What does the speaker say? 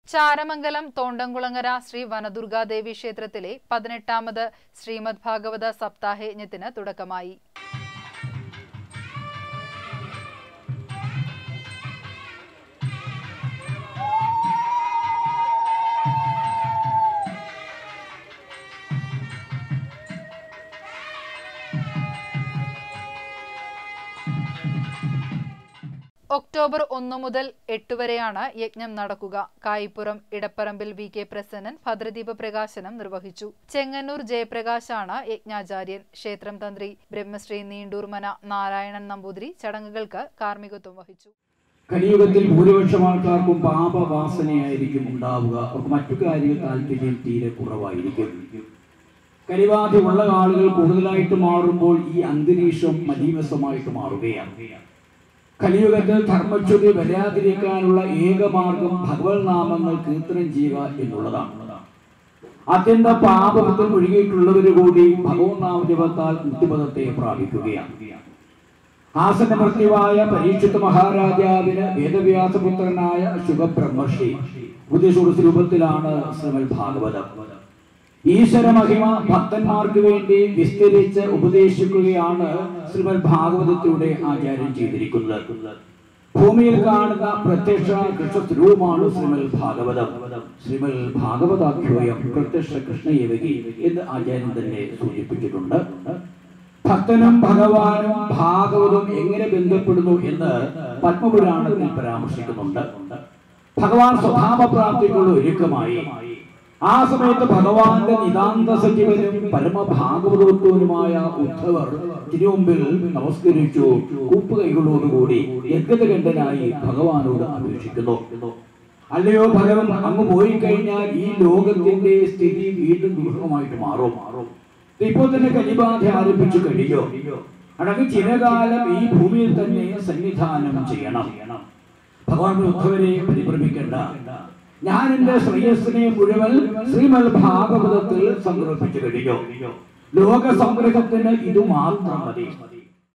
ചാരമംഗലം തോണ്ടംകുളങ്ങര ശ്രീ വനദുർഗാദേവി ക്ഷേത്രത്തിലെ പതിനെട്ടാമത് ശ്രീമദ് ഭാഗവത സപ്താഹയജ്ഞത്തിന് തുടക്കമായി ഒക്ടോബർ ഒന്ന് മുതൽ എട്ട് വരെയാണ് യജ്ഞം നടക്കുക കായിപ്പുറം ഇടപ്പറമ്പിൽ വി കെ പ്രസന്നൻ ഭദ്രദീപ പ്രകാശനം നിർവഹിച്ചു ചെങ്ങന്നൂർ ജയപ്രകാശാണ് യജ്ഞാചാര്യൻ ക്ഷേത്രം തന്ത്രി ബ്രഹ്മശ്രീ നീണ്ടൂർമന നാരായണൻ നമ്പൂതിരി ചടങ്ങുകൾക്ക് കാർമ്മികത്വം വഹിച്ചു കലിയുഗത്തിൽ ഭൂരിപക്ഷം ആൾക്കാർക്കും പാപവാസനയായിരിക്കും ഉണ്ടാവുക അവർക്ക് മറ്റു കാര്യങ്ങൾ താല്പര്യം തീരെ കുറവായിരിക്കും കലിവാധി ഉള്ള ആളുകൾ കൂടുതലായിട്ട് മാറുമ്പോൾ ഈ അന്തരീക്ഷം മലീമസമായിട്ട് മാറുകയാണ് കലിയുഗത്തിൽ ധർമ്മച്യുതി വരാതിരിക്കാനുള്ള ഏക മാർഗം ഭഗവത് നാമങ്ങൾ കീർത്തനം ചെയ്യുക എന്നുള്ളതാണ് അത്യന്ത പാപത്തിൽ ഒഴുകിയിട്ടുള്ളവര് കൂടി ഭഗവത് നാമജപത്താൽ മുക്തിപദത്തെ പ്രാപിക്കുകയാണ് ആസനമൃത്യുവായ പരീക്ഷിത് മഹാരാജാവിന് വേദവ്യാസപുത്രനായ ശുഭബ്രഹ്മർഷി ഉപദേശ രൂപത്തിലാണ് ശ്രീമൽ ഭാഗവതം ഈശ്വര മഹിമ ഭക്തന്മാർക്ക് വേണ്ടി വിസ്തരിച്ച് ഉപദേശിക്കുകയാണ് ശ്രീമൽ ഭാഗവതത്തിലൂടെ ആചാര്യം ചെയ്തിരിക്കുന്നത് ഭൂമിയിൽ കാണുന്ന പ്രത്യക്ഷ കൃഷ്ണസ്വരൂപമാണ് ശ്രീമൽ ഭാഗവതം ശ്രീമൽ ഭാഗവതാഖ്യോയം പ്രത്യക്ഷ കൃഷ്ണയേവകി എന്ന് ആചാര്യൻ തന്നെ സൂചിപ്പിച്ചിട്ടുണ്ട് ഭക്തനും ഭഗവാനും ഭാഗവതവും എങ്ങനെ ബന്ധപ്പെടുന്നു എന്ന് പത്മപുരാണത്തിൽ പരാമർശിക്കുന്നുണ്ട് ഭഗവാൻ സ്വഭാവപ്രാപ്തിക്കുള്ള ഒരുക്കമായി ആ സമയത്ത് ഭഗവാന്റെ നിതാന്ത സജീവനും പരമഭാഗവതോത്വനുമായ ഉദ്ധവർ തിരുമുമ്പിൽ നമസ്കരിച്ചു കൂപ്പുകൈകളോടുകൂടി യജ്ഞകണ്ഠനായി ഭഗവാനോട് അപേക്ഷിക്കുന്നു അല്ലയോ ഭഗവൻ അങ്ങ് പോയി കഴിഞ്ഞാൽ ഈ ലോകത്തിന്റെ സ്ഥിതി വീണ്ടും ദുഃഖമായിട്ട് മാറും മാറും ഇപ്പോൾ തന്നെ കലിബാധ ആരംഭിച്ചു കഴിയോ അടങ്ങ് ചിരകാലം ഈ ഭൂമിയിൽ തന്നെ സന്നിധാനം ചെയ്യണം ഭഗവാൻ ഉദ്ധവരെ പരിഭ്രമിക്കേണ്ട ഞാൻ എന്റെ ശ്രേയസ്സിനെ മുഴുവൻ ശ്രീമൽ ഭാഗവതത്തിൽ സംഗ്രഹിച്ചു കഴിഞ്ഞു ലോക സംഗ്രഹത്തിന് ഇത് മാത്രം മതി